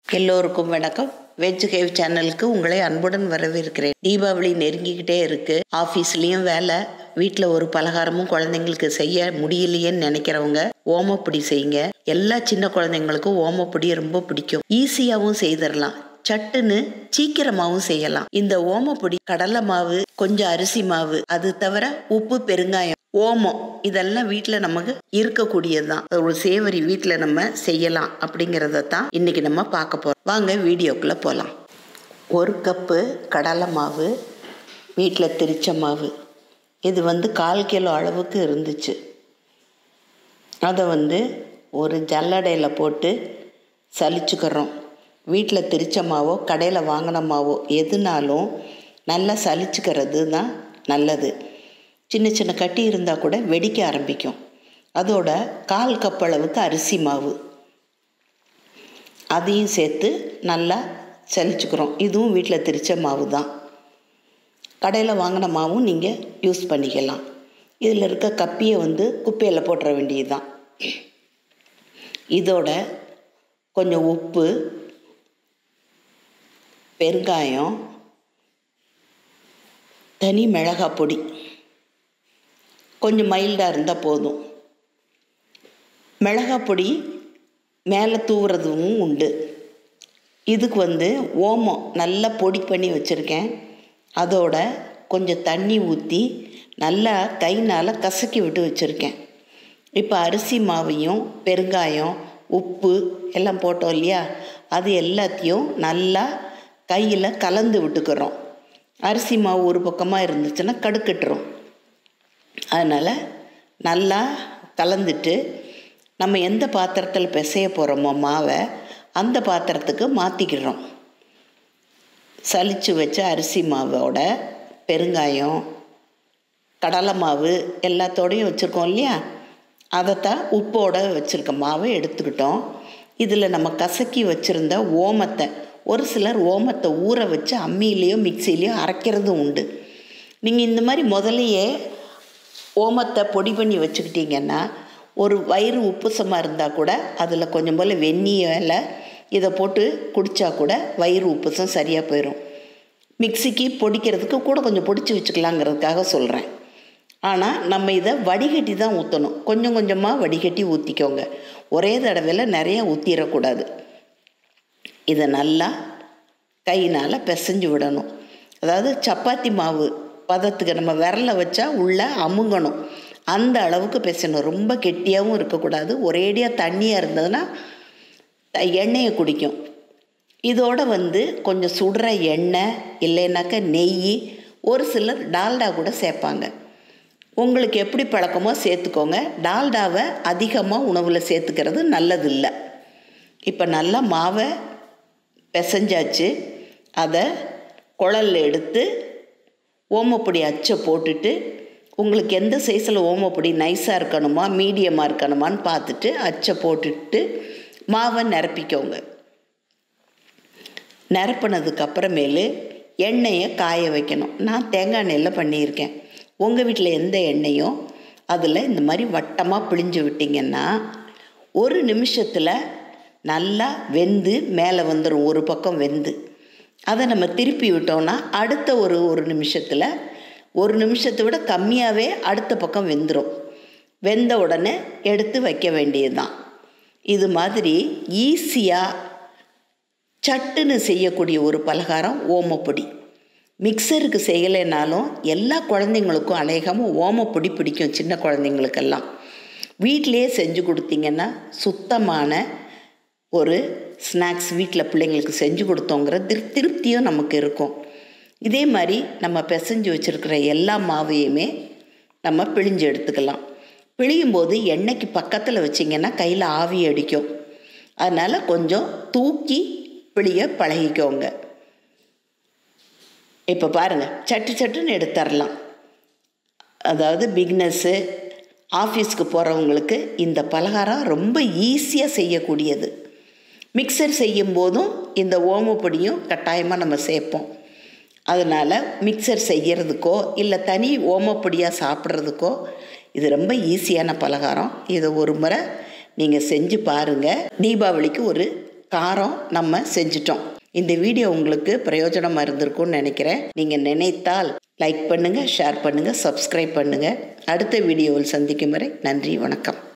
எல்லோருக்கும் வணக்கம் veg cave சேனலுக்கு உங்களை அன்புடன் வரவேற்கிறேன் தீபாவளி நெருங்கிக்கிட்டே இருக்கு ஆஃபீஸ்லேயும் வேலை வீட்டில் ஒரு பலகாரமும் குழந்தைங்களுக்கு செய்ய முடியலையேன்னு நினைக்கிறவங்க ஓமப்பொடி செய்யுங்க எல்லா சின்ன குழந்தைங்களுக்கும் ஓமப்பொடி ரொம்ப பிடிக்கும் ஈஸியாகவும் செய்திடலாம் சட்டுன்னு சீக்கிரமாவும் செய்யலாம் இந்த ஓமப்பொடி கடலை மாவு கொஞ்சம் அரிசி மாவு அது தவிர உப்பு பெருங்காயம் ஓமம் இதெல்லாம் வீட்டில் நமக்கு இருக்கக்கூடியது தான் ஒரு சேவரி வீட்டில் நம்ம செய்யலாம் அப்படிங்கிறத தான் இன்னைக்கு நம்ம பார்க்க போகிறோம் வாங்க வீடியோக்குள்ளே போகலாம் ஒரு கப்பு கடலை மாவு வீட்டில் திரிச்ச மாவு இது வந்து கால் கிலோ அளவுக்கு இருந்துச்சு அதை வந்து ஒரு ஜல்லடையில் போட்டு சலிச்சுக்கிறோம் வீட்டில் திரிச்ச மாவோ கடையில் வாங்கின மாவோ எதுனாலும் நல்லா சலிச்சுக்கிறது தான் நல்லது சின்ன சின்ன கட்டி இருந்தால் கூட வெடிக்க ஆரம்பிக்கும் அதோட கால் கப் அளவுக்கு அரிசி மாவு அதையும் சேர்த்து நல்லா சலிச்சுக்கிறோம் இதுவும் வீட்டில் திரிச்ச மாவு தான் கடையில் வாங்கின மாவும் நீங்கள் யூஸ் பண்ணிக்கலாம் இதில் இருக்க கப்பியை வந்து குப்பையில் போட்டுற வேண்டியது தான் இதோட கொஞ்சம் உப்பு பெருங்காயம் தனி மிளகாய் பொடி கொஞ்சம் மைல்டாக இருந்தால் போதும் மிளகாய் பொடி மேலே தூவுறதும் உண்டு இதுக்கு வந்து ஓமம் நல்லா பொடி பண்ணி வச்சுருக்கேன் அதோட கொஞ்சம் தண்ணி ஊற்றி நல்லா கைனால் கசக்கி விட்டு வச்சுருக்கேன் இப்போ அரிசி மாவையும் பெருங்காயம் உப்பு எல்லாம் போட்டோம் இல்லையா அது எல்லாத்தையும் நல்லா கையில் கலந்து விட்டுக்கிறோம் அரிசி மாவு ஒரு பக்கமாக இருந்துச்சுன்னா கடுக்கட்டுரும் அதனால் நல்லா கலந்துட்டு நம்ம எந்த பாத்திரத்தில் பிசைய போகிறோமோ மாவை அந்த பாத்திரத்துக்கு மாற்றிக்கிறோம் சலிச்சு வச்ச அரிசி மாவோட பெருங்காயம் கடலை மாவு எல்லாத்தோடையும் வச்சுருக்கோம் இல்லையா அதைத்தான் உப்போடு வச்சுருக்க மாவை எடுத்துக்கிட்டோம் இதில் நம்ம கசக்கி வச்சுருந்த ஓமத்தை ஒரு சிலர் ஓமத்தை ஊற வச்சு அம்மியிலையோ மிக்சிலேயோ அரைக்கிறதும் உண்டு நீங்கள் இந்த மாதிரி முதலையே ஓமத்தை பொடி பண்ணி வச்சுக்கிட்டிங்கன்னா ஒரு வயிறு உப்புசமாக இருந்தால் கூட அதில் கொஞ்சம் போல் வெந்நியில் இதை போட்டு குடித்தா கூட வயிறு உப்புசம் சரியாக போயிடும் மிக்சிக்கு பொடிக்கிறதுக்கு கூட கொஞ்சம் பொடிச்சு வச்சுக்கலாங்கிறதுக்காக சொல்கிறேன் ஆனால் நம்ம இதை வடிகட்டி தான் ஊற்றணும் கொஞ்சம் கொஞ்சமாக வடிகட்டி ஊற்றிக்கோங்க ஒரே தடவையில் நிறையா ஊற்றிடக்கூடாது இதை நல்லா கையினால் பிசைஞ்சு விடணும் அதாவது சப்பாத்தி மாவு பதத்துக்கு நம்ம விரல வச்சா உள்ளே அமுங்கணும் அந்த அளவுக்கு பிசையணும் ரொம்ப கெட்டியாகவும் இருக்கக்கூடாது ஒரேடியாக தண்ணியாக இருந்ததுன்னா எண்ணெயை குடிக்கும் இதோட வந்து கொஞ்சம் சுடுற எண்ணெய் இல்லைனாக்கா நெய் ஒரு சிலர் டால்டா கூட சேர்ப்பாங்க உங்களுக்கு எப்படி பழக்கமோ சேர்த்துக்கோங்க டால்டாவை அதிகமாக உணவில் சேர்த்துக்கிறது நல்லதில்லை இப்போ நல்லா மாவை பிசைஞ்சாச்சு அதை குழலில் எடுத்து ஓமப்பொடி அச்சை போட்டுட்டு உங்களுக்கு எந்த சைஸில் ஓமப்பொடி நைஸாக இருக்கணுமா மீடியமாக இருக்கணுமான்னு பார்த்துட்டு அச்சை போட்டுட்டு மாவை நிரப்பிக்கோங்க நிரப்பினதுக்கு அப்புறமேலு எண்ணெயை காய வைக்கணும் நான் தேங்காய் எண்ணெயில் பண்ணியிருக்கேன் உங்கள் வீட்டில் எந்த எண்ணெயோ அதில் இந்த மாதிரி வட்டமாக பிழிஞ்சு விட்டிங்கன்னா ஒரு நிமிஷத்தில் நல்லா வெந்து மேலே வந்துடும் ஒரு பக்கம் வெந்து அதை நம்ம திருப்பி விட்டோம்னா அடுத்த ஒரு ஒரு நிமிஷத்தில் ஒரு நிமிஷத்தை விட கம்மியாகவே அடுத்த பக்கம் வெந்துடும் வெந்த உடனே எடுத்து வைக்க வேண்டியது தான் இது மாதிரி ஈஸியாக சட்டுன்னு செய்யக்கூடிய ஒரு பலகாரம் ஓமப்பொடி மிக்சருக்கு செய்யலைனாலும் எல்லா குழந்தைங்களுக்கும் அநேகமாக ஓமப்பொடி பிடிக்கும் சின்ன குழந்தைங்களுக்கெல்லாம் வீட்டிலையே செஞ்சு கொடுத்தீங்கன்னா சுத்தமான ஒரு ஸ்நாக்ஸ் வீட்டில் பிள்ளைங்களுக்கு செஞ்சு கொடுத்தோங்கிற திரு திருப்தியும் நமக்கு இருக்கும் இதே மாதிரி நம்ம பிசைஞ்சு வச்சுருக்கிற எல்லா மாவையுமே நம்ம பிழிஞ்சு எடுத்துக்கலாம் பிழியும் போது எண்ணெய்க்கு பக்கத்தில் வச்சிங்கன்னா கையில் ஆவி அடிக்கும் அதனால் கொஞ்சம் தூக்கி பிழிய பழகிக்கோங்க இப்போ பாருங்கள் சட்டு சட்டுன்னு எடுத்துடலாம் அதாவது பிக்னஸ்ஸு ஆஃபீஸ்க்கு போகிறவங்களுக்கு இந்த பலகாரம் ரொம்ப ஈஸியாக செய்யக்கூடியது மிக்சர் செய்யும் போதும் இந்த ஓமப்பொடியும் கட்டாயமாக நம்ம சேர்ப்போம் அதனால் மிக்சர் செய்கிறதுக்கோ இல்லை தனி ஓமப்பொடியாக சாப்பிட்றதுக்கோ இது ரொம்ப ஈஸியான பலகாரம் இதை ஒரு முறை நீங்கள் செஞ்சு பாருங்கள் தீபாவளிக்கு ஒரு காரம் நம்ம செஞ்சிட்டோம் இந்த வீடியோ உங்களுக்கு பிரயோஜனமாக இருந்திருக்கும்னு நினைக்கிறேன் நீங்கள் நினைத்தால் லைக் பண்ணுங்கள் ஷேர் பண்ணுங்கள் சப்ஸ்கிரைப் பண்ணுங்கள் அடுத்த வீடியோவில் சந்திக்கும் வரை நன்றி வணக்கம்